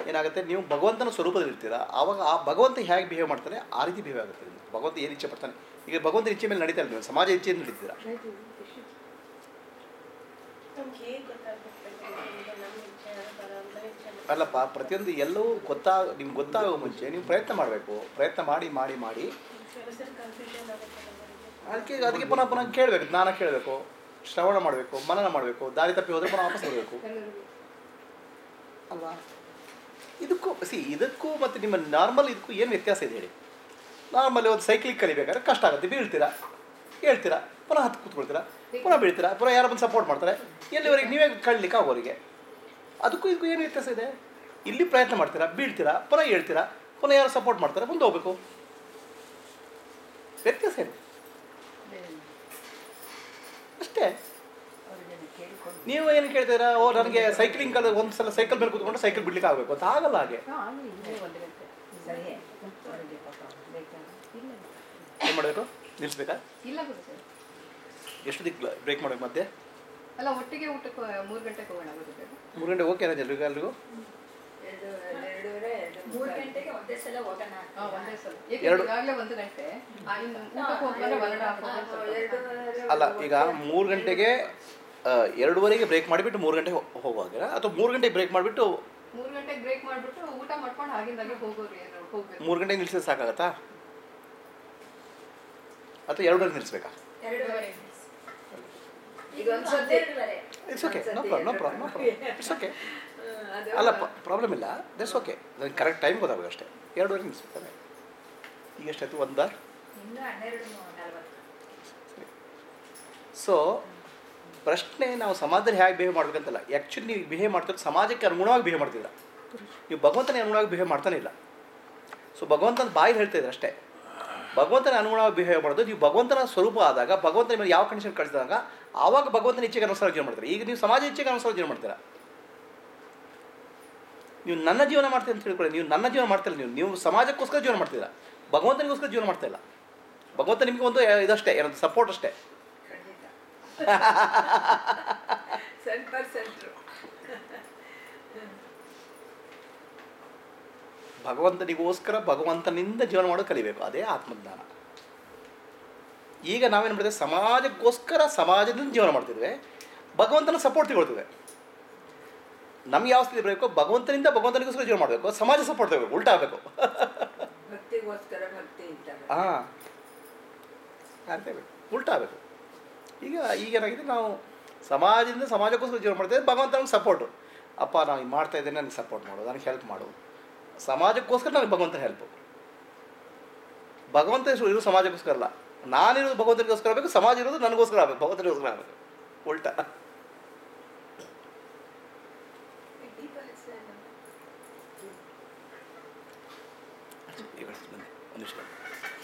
ಏನಾಗುತ್ತೆ ನೀವು ಭಗವಂತನ ಸ್ವರೂಪದಲ್ಲಿ ಇರ್ತೀರಾ ಆವಾಗ ಆ ಭಗವಂತ ಹೇಗೆ ಬಿಹೇವ್ ಮಾಡ್ತಾನೆ ಆ ರೀತಿ ಬಿಹೇವ್ ಆಗುತ್ತೆ ನಿಮ್ಗೆ. ಭಗವಂತ ಏನು ಇಚ್ಛೆ ಪಡ್ತಾನೆ ಈಗ ಭಗವಂತನ ಇಚ್ಛೆ ಮೇಲೆ ನಡೀತಾ ಇಲ್ಲ ನೀವು ಸಮಾಜ ಇಚ್ಛೆಯಿಂದ ನಡೀತೀರಾ ನಮ್ಗೆ ಹೇಗೆ ಗೊತ್ತಾಗುತ್ತೆ ಈಗ ನಮ್ಮ ಇಚ್ಛೆ ಬರ ನಮ್ಮ ಇಚ್ಛೆ ಅಲ್ಲಪ್ಪ ಪ್ರತಿಯೊಂದು ಎಲ್ಲವೂ ಗೊತ್ತಾಗ ನಿಮ್ಗೆ ಗೊತ್ತಾಗೋ ಮುಂಚೆ ನೀವು ಪ್ರಯತ್ನ ಮಾಡಬೇಕು ಪ್ರಯತ್ನ ಮಾಡಿ ಮಾಡಿ ಮಾಡಿ ಕೆಲಸದ ಕನ್ಫ್ಯೂಷನ್ ಆಗುತ್ತೆ ನಮಗೆ ಅದಕ್ಕೆ ಅದಕ್ಕೆ ಪುನಃ ಪುನಃ ಕೇಳಬೇಕು ಜ್ಞಾನ ಕೇಳಬೇಕು ಶ್ರವಣ ಮಾಡಬೇಕು ಮನನ ಮಾಡಬೇಕು ದಾರಿ ತಪ್ಪಿ ಹೋದರೆ ಪುನಃ ವಾಪಸ್ ಬರಬೇಕು ಅಲ್ವಾ ಇದಕ್ಕೂ ಸಿ ಇದಕ್ಕೂ ಮತ್ತು ನಿಮ್ಮ ನಾರ್ಮಲ್ ಇದಕ್ಕೂ ಏನು ವ್ಯತ್ಯಾಸ ಇದೆ ಹೇಳಿ ನಾರ್ಮಲಿ ಒಂದು ಸೈಕ್ಲಿಂಗ್ ಕಲಿಬೇಕಾದ್ರೆ ಕಷ್ಟ ಆಗುತ್ತೆ ಬೀಳ್ತೀರಾ ಹೇಳ್ತೀರಾ ಪುನಃ ಹತ್ತು ಕೂತ್ಕೊಳ್ತೀರಾ ಪುನಃ ಬೀಳ್ತೀರಾ ಪುನಃ ಯಾರೋ ಬಂದು ಸಪೋರ್ಟ್ ಮಾಡ್ತಾರೆ ಎಲ್ಲಿವರೆಗೆ ನೀವೇ ಕಳಲಿಕ್ಕೆ ಆಗೋರಿಗೆ ಅದಕ್ಕೂ ಇದಕ್ಕೂ ಏನು ವ್ಯತ್ಯಾಸ ಇದೆ ಇಲ್ಲಿ ಪ್ರಯತ್ನ ಮಾಡ್ತೀರಾ ಬೀಳ್ತೀರಾ ಪುನಃ ಹೇಳ್ತೀರಾ ಪುನಃ ಯಾರು ಸಪೋರ್ಟ್ ಮಾಡ್ತಾರೆ ಮುಂದೆ ಹೋಗ್ಬೇಕು ವ್ಯತ್ಯಾಸ ಏನು ಅಷ್ಟೇ ನೀವು ಏನು ಕೇಳ್ತೀರಾ ಓ ನನಗೆ ಸೈಕ್ಲಿಂಗ್ ಕಲ ಒಂದು ಸಲ ಸೈಕಲ್ ಮೇಲೆ ಕೂತ್ಕೊಂಡು ಸೈಕಲ್ ಬಿಡ್ಲಿಕ್ಕೆ ಆಗಬೇಕು ಅಂತ ಆಗಲ್ಲ ಹಾಗೆ ಏನು ಮಾಡಬೇಕು ನಿಲ್ಲಿಸ್ಬೇಕಾ ಇಲ್ಲ ಗುರು ಸರ್ ಎಷ್ಟು ದಿಕ್ ಬ್ರೇಕ್ ಮಾಡಬೇಕು ಮತ್ತೆ ಅಲ್ಲ ಒಟ್ಟಿಗೆ ಊಟಕ್ಕೆ ಮೂರು ಗಂಟೆಗೆ ಹೋಗೋಣ ಗುರು ಸರ್ ಮೂರು ಗಂಟೆ ಓಕೆನಾ ಎಲ್ರಿಗೂ ಎಲ್ರಿಗೂ ಮೂರು ಗಂಟೆಗೆ ಒಂದೇ ಸಲ ಹೋಗೋಣ ಹಾ, ಒಂದೇ ಸಲ ಏಕೆ ಎರಡು- ಈಗಾಗಲೇ ಒಂದು ಗಂಟೆ ಆ, ಇನ್ನು ಊಟಕ್ಕೆ ಹೋಗ್ಬಂದ್ರೆ ಒನ್ ಅಂಡ್ ಹಾಫ್ ಅವರ್ ಅಲ್ಲ ಈಗ ಮೂರು ಗಂಟೆಗೆ ಆ, ಎರಡೂವರೆಗೆ ಬ್ರೇಕ್ ಮಾಡಿಬಿಟ್ಟು ಮೂರು ಗಂಟೆಗೆ ಹೋ- ಹೋಗುವಾಗ ಅಥವಾ ಮೂರು ಗಂಟೆಗೆ ಬ್ರೇಕ್ ಮಾಡಿಬಿಟ್ಟು ಮೂರು ಗಂಟೆಗೆ ಬ್ರೇಕ್ ಮಾಡ್ಬಿಟ್ಟು ಊಟ ಮಾಡ್ಕೊಂಡು ಆಗಿಂದಾಗೆ ಹೋಗೋರು ಏನು ಹೋಗ್ಬೇಕು ಮೂರು ಗಂಟೆಗೆ ನಿಲ್ಲಿಸಿದ್ರೆ ಸಾಕಾಗತ್ತಾ ಅಥವಾ ಎರಡೂವರೆಗೆ ನಿಲ್ಲಿಸ್ಬೇಕಾ ಎರಡೂವರೆ ಈಗ ಒಂದ್ಸತಿ it's okay no problem no problem no problem it's okay ಅಲ್ಲ ಪ್ರಾಬ್ಲಮ್ ಇಲ್ಲ ದಟ್ಸ್ ಓಕೆ ನನಗೆ ಕರೆಕ್ಟ್ ಟೈಮ್ ಗೊತ್ತಾಗಬೇಕು ಅಷ್ಟೇ ಎರಡೂವರೆಗೆ ನಿಲ್ಲಿಸ್ಬೇಕಾನೆ ಈಗ ಎಷ್ಟಾಯ್ತು ಒಂದ ಇನ್ನು ಹನ್ನೆರಡು ನಲ್ವತ್ತು ಸೊ ಪ್ರಶ್ನೆ ನಾವು ಸಮಾಜದಲ್ಲಿ ಹೇಗೆ ಬಿಹೇವ್ ಮಾಡ್ಬೇಕಂತಲ್ಲ ಆ್ಯಕ್ಚುಲಿ ನೀವು ಬಿಹೇವ್ ಮಾಡ್ತಿರೋದು ಸಮಾಜಕ್ಕೆ ಅನುಗುಣವಾಗಿ ಬಿಹೇವ್ ಮಾಡ್ತಿದ್ದೀರ ನೀವು ಭಗವಂತನ ಅನುಗುಣವಾಗಿ ಬಿಹೇವ್ ಮಾಡ್ತಾನೆ ಇಲ್ಲ ಸೊ ಭಗವಂತನ ಬಾಯಿ ಹೇಳ್ತಾ ಇದ್ದಾರೆ ಅಷ್ಟೇ ಭಗವಂತನ ಅನುಗುಣವಾಗಿ ಬಿಹೇವ್ ಮಾಡೋದು ನೀವು ಭಗವಂತನ ಸ್ವರೂಪ ಆದಾಗ ಭಗವಂತನ ಮೇಲೆ ಯಾವ ಕಂಡೀಷನ್ ಕಳಿಸಿದಾಗ ಆವಾಗ ಭಗವಂತನ ಇಚ್ಛೆಗೆ ಅನುಸಾರ ಜೀವನ ಮಾಡ್ತಾರೆ ಈಗ ನೀವು ಸಮಾಜ ಇಚ್ಛೆಗೆ ಅನುಸಾರ ಜೀವನ ಮಾಡ್ತೀರಾ ನೀವು ನನ್ನ ಜೀವನ ಮಾಡ್ತೀರಿ ಅಂತ ತಿಳ್ಕೊಳ್ಳಿ ನೀವು ನನ್ನ ಜೀವನ ಮಾಡ್ತಿಲ್ಲ ನೀವು ನೀವು ಸಮಾಜಕ್ಕೋಸ್ಕರ ಜೀವನ ಮಾಡ್ತೀರಾ ಭಗವಂತನಿಗೋಸ್ಕರ ಜೀವನ ಮಾಡ್ತಾ ಇಲ್ಲ ಭಗವಂತ ನಿಮಗೆ ಒಂದು ಇದಷ್ಟೇ ಏನೊಂದು ಸಪೋರ್ಟ್ ಅಷ್ಟೇ ಖಂಡಿತ ಸೆಂಟ್ ಪರ್ಸೆಂಟ್ರು ಭಗವಂತನಿಗೋಸ್ಕರ ಭಗವಂತನಿಂದ ಜೀವನ ಮಾಡೋದು ಕಲಿಬೇಕು ಅದೇ ಆತ್ಮಜ್ಞಾನ ಈಗ ನಾವೇನು ಮಾಡಿದ್ರೆ ಸಮಾಜಕ್ಕೋಸ್ಕರ ಸಮಾಜದಿಂದ ಜೀವನ ಮಾಡ್ತಿದ್ವಿ ಭಗವಂತನ ಸಪೋರ್ಟ್ ತಗೊಳ್ತಿದ್ವಿ ನಮ್ಗೆ ಯಾವ ಸ್ಥಿತಿ ಬರಬೇಕು ಭಗವಂತನಿಂದ ಭಗವಂತನಿಗೋಸ್ಕರ ಜೀವನ ಮಾಡಬೇಕು ಸಮಾಜ ಸಪೋರ್ಟ್ ತಗೋಬೇಕು ಉಲ್ಟಾ ಆಗಬೇಕು ಭಕ್ತಿಗೋಸ್ಕರ ಭಕ್ತಿ ಇದ್ದಾರೆ ಹಾಂ ಬೇಕು ಉಲ್ಟಾ ಆಗಬೇಕು ಈಗ ಈಗ ಏನಾಗಿದೆ ನಾವು ಸಮಾಜದಿಂದ ಸಮಾಜಕ್ಕೋಸ್ಕರ ಜೀವನ ಮಾಡ್ತಿದ್ದೆ ಭಗವಂತ ನಮ್ಗೆ ಸಪೋರ್ಟು ಅಪ್ಪ ನಾವು ಇದು ಮಾಡ್ತಾ ಇದ್ದೇನೆ ನನಗೆ ಸಪೋರ್ಟ್ ಮಾಡು ನನಗೆ ಹೆಲ್ಪ್ ಮಾಡು ಸಮಾಜಕ್ಕೋಸ್ಕರ ನನಗೆ ಭಗವಂತನ ಹೆಲ್ಪು ಭಗವಂತ ಇರೋ- ಇರೋ ಸಮಾಜಕ್ಕೋಸ್ಕರ ಅಲ್ಲ ನಾನಿರೋದು ಭಗವಂತನಿಗೋಸ್ಕರ ಆಗಬೇಕು ಸಮಾಜ ಇರೋದು ನನಗೋಸ್ಕರ ಆಗಬೇಕು ಭಗವಂತನಿಗೋಸ್ಕರ ಆಗಬೇಕು ಉಲ್ಟಾ ದೀಪ ಹಚ್ಚೋಣ. ಈಗ ಬನ್ನಿ ಒಂದು ನಿಮಿಷ ಬನ್ನಿ.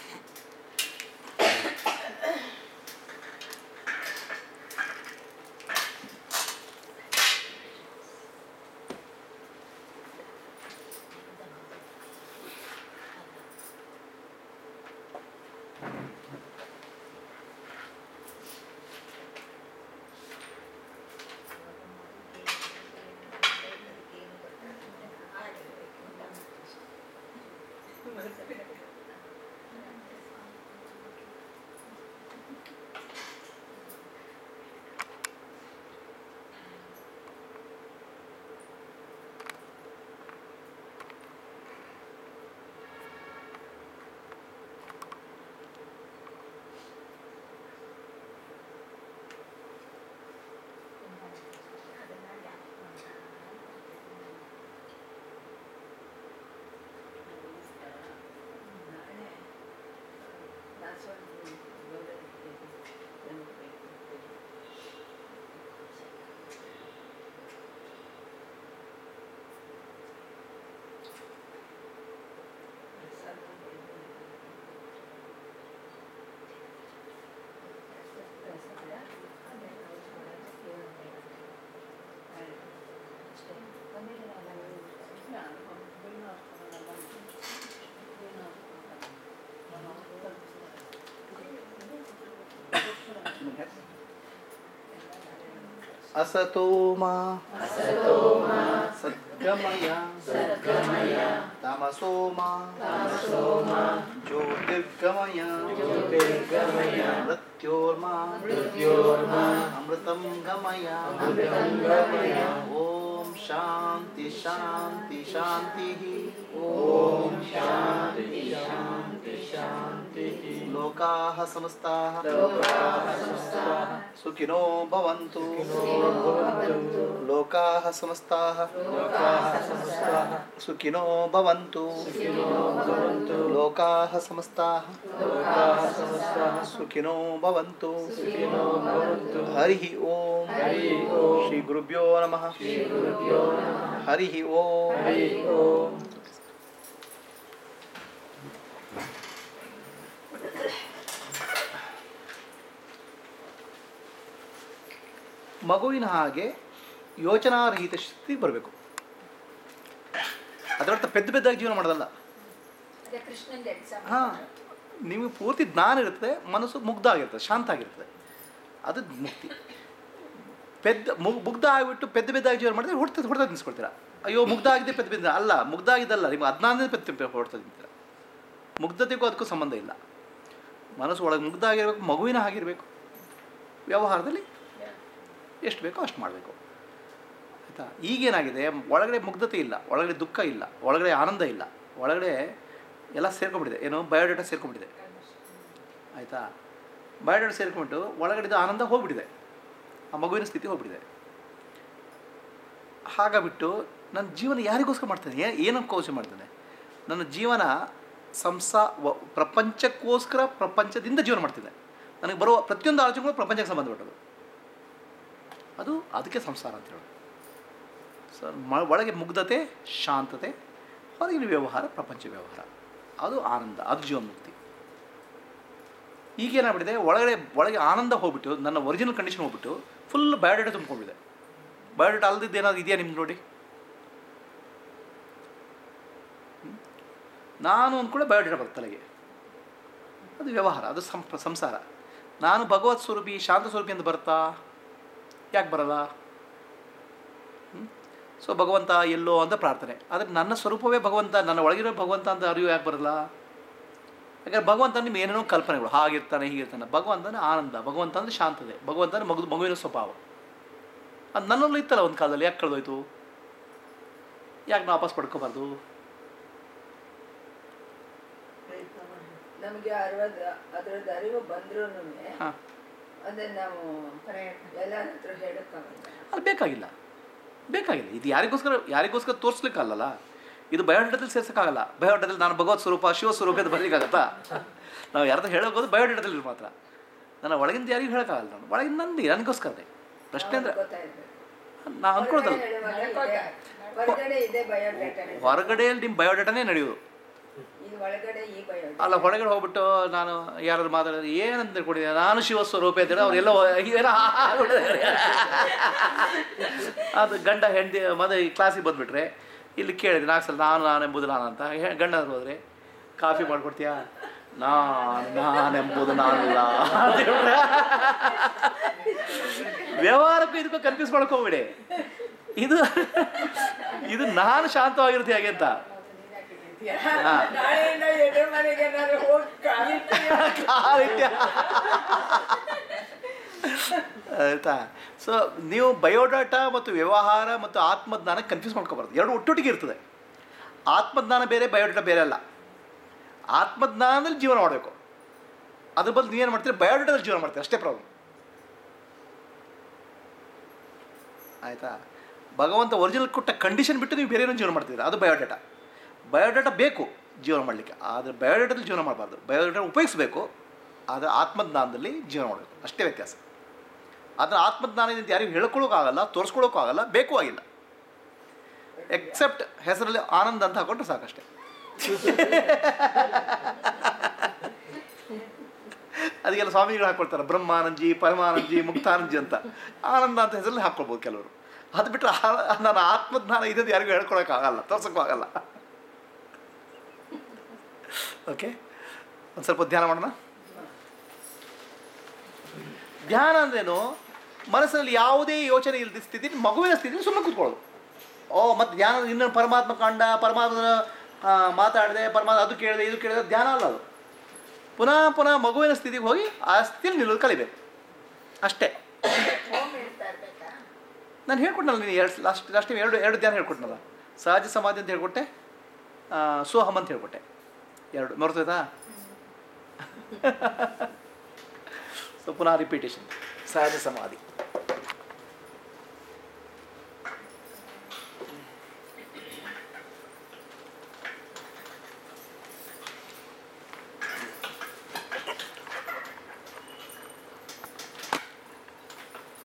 ನಾಳೆ ದಾಸವಾಳ ಗೌರವಿಗೆ ನೆನಪು. असतो मा सत्य ಸದ್ಗಮಯ ಸದ್ಗಮಯ ತಮಸೋಮ ತಮಸೋಮ ಜ್ಯೋತಿರ್ಗಮಯ ಜ್ಯೋತಿರ್ಗಮಯ ಮೃತ್ಯೋರ್ಮ ಮೃತ್ಯೋರ್ಮ ಅಮೃತಂ ಗಮಯ ಅಮೃತಂ ಗಮಯ ಓಂ ಶಾಂತಿ ಶಾಂತಿ ಶಾಂತಿ ಓಂ ಶಾಂತಿ ಶಾಂತಿ ಶಾಂತಿ ಲೋಕಾಃ ಸಮಸ್ತಾಃ ಲೋಕಾಃ ಸಮಸ್ತಾಃ ಸುಖಿನೋ ಭವಂತು ಭವಂತು ಲೋಕಾಃ ಸಮಸ್ತಾಃ ಲೋಕಾಃ ಸಮಸ್ತಾಃ ಸುಖಿನೋ ಭವಂತು ಸುಖಿನೋ ಭವಂತು ಲೋಕಾಃ ಸಮಸ್ತಾಃ ಲೋಕಾಃ ಸಮಸ್ತಾಃ ಸುಖಿನೋ ಭವಂತು ಸುಖಿನೋ ಭವಂತು ಹರಿ ಓಂ ಹರಿ ಓಂ ಶ್ರೀ ಗುರುಭ್ಯೋ ನಮಃ ಶ್ರೀ ಗುರುಭ್ಯೋ ನಮಃ ಹರಿ ಓಂ ಹರಿ ಓಂ ಮಗುವಿನ ಹಾಗೆ ಯೋಚನಾರಹಿತ ಸ್ಥಿತಿ ಬರಬೇಕು ಅದರರ್ಥ ಪೆದ್ದ ಪೆದ್ದಾಗಿ ಜೀವನ ಮಾಡೋದಲ್ಲ ಅದೇ ಕೃಷ್ಣಂದು ಎಕ್ಸಾಮ್ ಹಾಂ ನಿಮಗೆ ಪೂರ್ತಿ ಜ್ಞಾನ ಇರ್ತದೆ ಮನಸ್ಸು ಮುಗ್ಧ ಆಗಿರ್ತದೆ ಶಾಂತ ಆಗಿರ್ತದೆ ಅದು ಮುಕ್ತಿ ಪೆದ್ದ ಮುಗ್ ಮುಗ್ಧ ಆಗಿಬಿಟ್ಟು ಪೆದ್ದ ಪೆದ್ದಾಗಿ ಜೀವನ ಮಾಡಿದ್ರೆ ಹೊಡ್ತದೆ ಹೊಡ್ತಾ ನಿಲ್ಸ್ಕೊಳ್ತೀರಾ ಅಯ್ಯೋ ಮುಗ್ಧ ಆಗಿದೆ ಪೆದ್ದ ಪೆದ್ದ ಅಲ್ಲ ಮುಗ್ಧ ಆಗಿದ್ದಲ್ಲ ನಿಮ್ಗೆ ಅಜ್ಞಾನದಿಂದ ಪೆದ್ದ ಪೆದ್ದ ಹೊಡ್ತಾ ನಿಂತೀರ ಮುಗ್ಧತೆಗೂ ಅದಕ್ಕೂ ಸಂಬಂಧ ಇಲ್ಲ ಮನಸ್ಸು ಒಳಗೆ ಮುಗ್ಧ ಆಗಿರ್ಬೇಕು ಮಗುವಿನ ಹಾಗಿರಬೇಕು ವ್ಯವಹಾರದಲ್ಲಿ ಎಷ್ಟು ಬೇಕೋ ಅಷ್ಟು ಮಾಡಬೇಕು ಆಯಿತಾ ಈಗೇನಾಗಿದೆ ಒಳಗಡೆ ಮುಗ್ಧತೆ ಇಲ್ಲ ಒಳಗಡೆ ದುಃಖ ಇಲ್ಲ ಒಳಗಡೆ ಆನಂದ ಇಲ್ಲ ಒಳಗಡೆ ಎಲ್ಲ ಸೇರ್ಕೊಂಡ್ಬಿಟ್ಟಿದೆ ಏನು ಬಯೋಡೇಟಾ ಸೇರ್ಕೊಂಡ್ಬಿಟ್ಟಿದೆ ಆಯಿತಾ ಬಯೋಡೇಟಾ ಸೇರ್ಕೊಂಡ್ಬಿಟ್ಟು ಒಳಗಡೆದ ಆನಂದ ಹೋಗ್ಬಿಟ್ಟಿದೆ ಆ ಮಗುವಿನ ಸ್ಥಿತಿ ಹೋಗ್ಬಿಟ್ಟಿದೆ ಹಾಗಾಗ್ಬಿಟ್ಟು ನನ್ನ ಜೀವನ ಯಾರಿಗೋಸ್ಕರ ಮಾಡ್ತಾನೆ ಏ ಏನಕ್ಕೋಸ್ಕರ ಮಾಡ್ತಾನೆ ನನ್ನ ಜೀವನ ಸಂಸಾ ವ- ಪ್ರಪಂಚಕ್ಕೋಸ್ಕರ ಪ್ರಪಂಚದಿಂದ ಜೀವನ ಮಾಡ್ತಿದ್ದೆ ನನಗೆ ಬರುವ ಪ್ರತಿಯೊಂದು ಆಲೋಚನೆಗಳು ಪ್ರಪಂಚಕ್ಕೆ ಸಂಬಂಧಪಟ್ಟದು ಅದು ಅದಕ್ಕೆ ಸಂಸಾರ ಅಂತ ಹೇಳೋದು ಸೊ ಮ ಒಳಗೆ ಮುಗ್ಧತೆ ಶಾಂತತೆ ಹೊರಗಿನ ವ್ಯವಹಾರ ಪ್ರಪಂಚ ವ್ಯವಹಾರ ಅದು ಆನಂದ ಅದು ಜೀವನ್ಮುಕ್ತಿ ಈಗೇನಾಗ್ಬಿಟ್ಟಿದೆ ಒಳಗಡೆ ಒಳಗೆ ಆನಂದ ಹೋಗ್ಬಿಟ್ಟು ನನ್ನ ಒರಿಜಿನಲ್ ಕಂಡೀಷನ್ ಹೋಗ್ಬಿಟ್ಟು ಫುಲ್ ಬಯೋಡೇಟಾ ತುಂಬ್ಕೊಂಡಿದೆ ಬಯೋಡೇಟಾ ಅಲ್ದಿದ್ದು ಏನಾದ್ರು ಇದೆಯಾ ನಿಮ್ಗೆ ನೋಡಿ ಹ್ಮ್? ನಾನು ಅಂದ್ಕೂಡ ಬಯೋಡೇಟಾ ಬರುತ್ತೆ ತಲೆಗೆ ಅದು ವ್ಯವಹಾರ ಅದು ಸಂಪ ಸಂಸಾರ ನಾನು ಭಗವತ್ ಸ್ವರೂಪಿ ಶಾಂತ ಸ್ವರೂಪಿ ಅಂತ ಬರುತ್ತಾ ಯಾಕೆ ಬರಲ್ಲ ಸೊ ಭಗವಂತ ಎಲ್ಲೋ ಅಂತ ಪ್ರಾರ್ಥನೆ ಆದರೆ ನನ್ನ ಸ್ವರೂಪವೇ ಭಗವಂತ ನನ್ನ ಒಳಗಿರೋ ಭಗವಂತ ಅಂತ ಅರಿವು ಯಾಕೆ ಬರಲ್ಲ ಯಾಕಂದ್ರೆ ಭಗವಂತ ನಿಮ್ಗೆ ಏನೇನೋ ಕಲ್ಪನೆಗಳು ಹಾಗಿರ್ತಾನೆ ಹೀಗಿರ್ತಾನೆ ಭಗವಂತನ ಆನಂದ ಭಗವಂತ ಅಂದರೆ ಶಾಂತತೆ ಭಗವಂತನ ಮಗು ಮಗುವಿನ ಸ್ವಭಾವ ಅದು ನನ್ನಲ್ಲೂ ಇತ್ತಲ್ಲ ಒಂದು ಕಾಲದಲ್ಲಿ ಯಾಕೆ ಕಳೆದೋಯ್ತು ಯಾಕೆ ನಾವು ವಾಪಸ್ ಪಡ್ಕೋಬಾರ್ದು ನಮಗೆ ಅರವತ್ತು ಅದರದ್ದು ಅರಿವು ಬಂದ್ರೂ ಹಾಂ ಅದನ್ನ ನಾವು ಎಲ್ಲರ ಹತ್ರ ಹೇಳಕ್ಕಾಗಲ್ಲ ಅದು ಬೇಕಾಗಿಲ್ಲ ಬೇಕಾಗಿಲ್ಲ ಇದು ಯಾರಿಗೋಸ್ಕರ ಯಾರಿಗೋಸ್ಕರ ತೋರಿಸ್ಲಿಕ್ಕಲ್ಲ ಇದು ಬಯೋಡೇಟಾದಲ್ಲಿ ಸೇರ್ಸೋಕ್ಕಾಗಲ್ಲ ಬಯೋಡೇಟಾದಲ್ಲಿ ನಾನು ಭಗವತ್ ಸ್ವರೂಪ ಶಿವ ಸ್ವರೂಪ ಅಂತ ಬರಲಿಕ್ಕಾಗತ್ತಾ ನಾವು ಯಾರ್ದು ಹೇಳೋದು ಬಯೋಡೇಟಾದಲ್ಲಿ ಮಾತ್ರ ನನ್ನ ಒಳಗಿಂದ ಯಾರಿಗೂ ಹೇಳೋಕ್ಕಾಗಲ್ಲ ನಾನು ಒಳಗಿಂದ ನಂದು ನನಗೋಸ್ಕರನೇ ಪ್ರಶ್ನೆ ಅಂದರೆ ಗೊತ್ತಾ ಇರ್ಬೇಕು. ನಾ ಅನ್ಕೊಳ್ಳೋದಲ್ಲ ಹೊರಗಡೆ ಹೇಳುವಾಗ ಇದೆ. ಹೊರಗಡೆ ಇದೆ ಬಯೋಡೇಟಾ ಹೊರಗಡೆಯಲ್ಲಿ ನಿಮ್ಮ ಬಯೋಡೇಟಾನೇ ನಡೆಯೋದು ಇದು ಒಳಗಡೆ ಈ ಬಯೋಡೇಟಾ ಅಲ್ಲ ಹೊರಗಡೆ ಹೋಗ್ಬಿಟ್ಟು ನಾನು ಯಾರಾದ್ರು ಮಾತಾಡಿದ್ರೆ ಏನಂತ ತಿಳ್ಕೊಂಡಿದ್ದೆ ನಾನು ಶಿವ ಸ್ವರೂಪ ಇದ್ದಾರೆ ಅವರೆಲ್ಲ ಏನೋ ಆಗ್ಬಿಟ್ಟಿದ್ದಾರೆ. ಅದು ಗಂಡ ಹೆಂಡತಿ ಮದುವೆ ಕ್ಲಾಸಿಗೆ ಬಂದುಬಿಟ್ರೆ ಇಲ್ಲಿ ಕೇಳಿದೆ ನಾಲ್ಕು ಸಲ ನಾನು ನಾನೆಂಬುದು ನಾನು ಅಂತ ಹೆ- ಗಂಡ ಹೋದರೆ ಕಾಫಿ ಮಾಡಿಕೊಡ್ತೀಯಾ ನಾನು ನಾನೆಂಬುದು ನಾನಲ್ಲ ಅಂತ ಹೇಳ್ಬಿಟ್ರೆ ವ್ಯವಹಾರಕ್ಕೂ ಇದಕ್ಕೂ ಕನ್ಫ್ಯೂಸ್ ಮಾಡ್ಕೋಬೇಡಿ ಇದು ಇದು ನಾನು ಶಾಂತವಾಗಿರುತ್ತೆ ಹೇಗೆ ಅಂತ ಹಾ. ನಾಳೆಯಿಂದ ಎದುರು ಮನೆಗೆ ನಾನು ಹೋಗಿ ಕಾಲಿಡ್ತೀನಿ. ಕಾಲಿಟ್ಯ. ಆಯ್ತಾ ಸೊ ನೀವು ಬಯೋಡಾಟಾ ಮತ್ತು ವ್ಯವಹಾರ ಮತ್ತು ಆತ್ಮಜ್ಞಾನ ಕನ್ಫ್ಯೂಸ್ ಮಾಡ್ಕೋಬಾರ್ದು ಎರಡು ಒಟ್ಟೊಟ್ಟಿಗೆ ಇರ್ತದೆ ಆತ್ಮಜ್ಞಾನ ಬೇರೆ ಬಯೋಡಾಟಾ ಬೇರೆ ಅಲ್ಲ ಆತ್ಮಜ್ಞಾನದಲ್ಲಿ ಜೀವನ ಮಾಡಬೇಕು ಅದ್ರ ಬದಲು ನೀವೇನು ಮಾಡ್ತೀರಿ ಬಯೋಡಾಟಾದಲ್ಲಿ ಜೀವನ ಮಾಡ್ತೀರಿ ಅಷ್ಟೇ ಪ್ರಾಬ್ಲಮ್ ಆಯಿತಾ ಭಗವಂತ ಒರಿಜಿನಲ್ ಕೊಟ್ಟ ಕಂಡೀಷನ್ ಬಿಟ್ಟು ನೀವು ಬೇರೆ ಏನೋ ಜೀವನ ಮಾಡ್ತಿದ್ದೀರಾ ಅದು ಬಯೋಡಾಟಾ ಬಯೋಡಾಟಾ ಬೇಕು ಜೀವನ ಮಾಡಲಿಕ್ಕೆ ಆದರೆ ಬಯೋಡಾಟಾದಲ್ಲಿ ಜೀವನ ಮಾಡಬಾರ್ದು ಬಯೋಡಾಟಾ ಉಪಯೋಗಿಸ್ಬೇಕು ಆದರೆ ಆತ್ಮಜ್ಞಾನದಲ್ಲಿ ಜೀವನ ಮಾಡಬೇಕು ಅಷ್ಟೇ ವ್ಯತ್ಯಾಸ ಅದನ್ನು ಆತ್ಮಜ್ಞಾನದಿಂದ ಯಾರಿಗೂ ಹೇಳ್ಕೊಳ್ಳೋಕ್ಕಾಗಲ್ಲ ತೋರಿಸ್ಕೊಳ್ಳೋಕ್ಕಾಗಲ್ಲ ಬೇಕು ಆಗಿಲ್ಲ ಎಕ್ಸೆಪ್ಟ್ ಹೆಸರಲ್ಲಿ ಆನಂದ ಅಂತ ಹಾಕೊಂಡ್ರೆ ಸಾಕಷ್ಟೇ ಅದಕ್ಕೆಲ್ಲ ಸ್ವಾಮಿಗಳು ಹಾಕೊಳ್ತಾರೆ ಬ್ರಹ್ಮಾನಂದಜಿ ಪರಮಾನಂದಜಿ ಮುಕ್ತಾನಂದಜಿ ಅಂತ ಆನಂದ ಅಂತ ಹೆಸರಲ್ಲಿ ಹಾಕ್ಕೊಳ್ಬೋದು ಕೆಲವರು ಅದು ಬಿಟ್ಟರೆ ನನ್ನ ಆತ್ಮಜ್ಞಾನ ಇದೆ ಅಂತ ಯಾರಿಗೂ ಹೇಳ್ಕೊಳಕ್ಕಾಗಲ್ಲ ತೋರ್ಸೋಕ್ಕೂ ಆಗಲ್ಲ ಓಕೆ ಒಂದು ಸ್ವಲ್ಪ ಧ್ಯಾನ ಮಾಡೋಣ ಧ್ಯಾನ ಅಂದ್ರೇನು ಮನಸ್ಸಿನಲ್ಲಿ ಯಾವುದೇ ಯೋಚನೆ ಇಲ್ಲದ ಸ್ಥಿತಿ ಮಗುವಿನ ಸ್ಥಿತಿ ಸುಮ್ಮನೆ ಕೂತ್ಕೊಳ್ಳೋದು ಓ ಮತ್ತು ಧ್ಯಾನ ಇನ್ನೊಂದು ಪರಮಾತ್ಮ ಕಂಡ ಪರಮಾತ್ಮನ ಆ, ಮಾತಾಡಿದೆ ಪರಮಾತ್ಮ ಅದು ಕೇಳಿದೆ ಇದು ಕೇಳಿದೆ ಧ್ಯಾನ ಅಲ್ಲ ಅದು ಪುನಃ ಪುನಃ ಮಗುವಿನ ಸ್ಥಿತಿಗೆ ಹೋಗಿ ಆ ಸ್ಥಿತಿಯಲ್ಲಿ ನಿಲ್ಲೋದು ಕಲಿಬೇಕು ಅಷ್ಟೇ ಹೋಮ್ ಇರ್ತಾ ಇರ್ಬೇಕಾ ನಾನು ಹೇಳ್ಕೊಟ್ನಲ್ಲ ನೀನು ಎರಡು ಲಾಸ್ಟ್ ಲಾಸ್ಟ್ ಟೈಮ್ ಎರಡು ಎರಡು ಧ್ಯಾನ ಹೇಳ್ಕೊಟ್ನಲ್ಲ ಸಹಜ ಸಮಾಧಿ ಅಂತ ಹೇಳ್ಕೊಟ್ಟೆ ಆ, ಸೋಹಮ್ ಅಂತ ಹೇಳ್ಕೊಟ್ಟೆ ಎರಡು ಮರ್ತೋಯ್ತಾ ಸೊ ಪುನಃ ರಿಪೀಟೇಷನ್ ಸಹಜ ಸಮಾಧಿ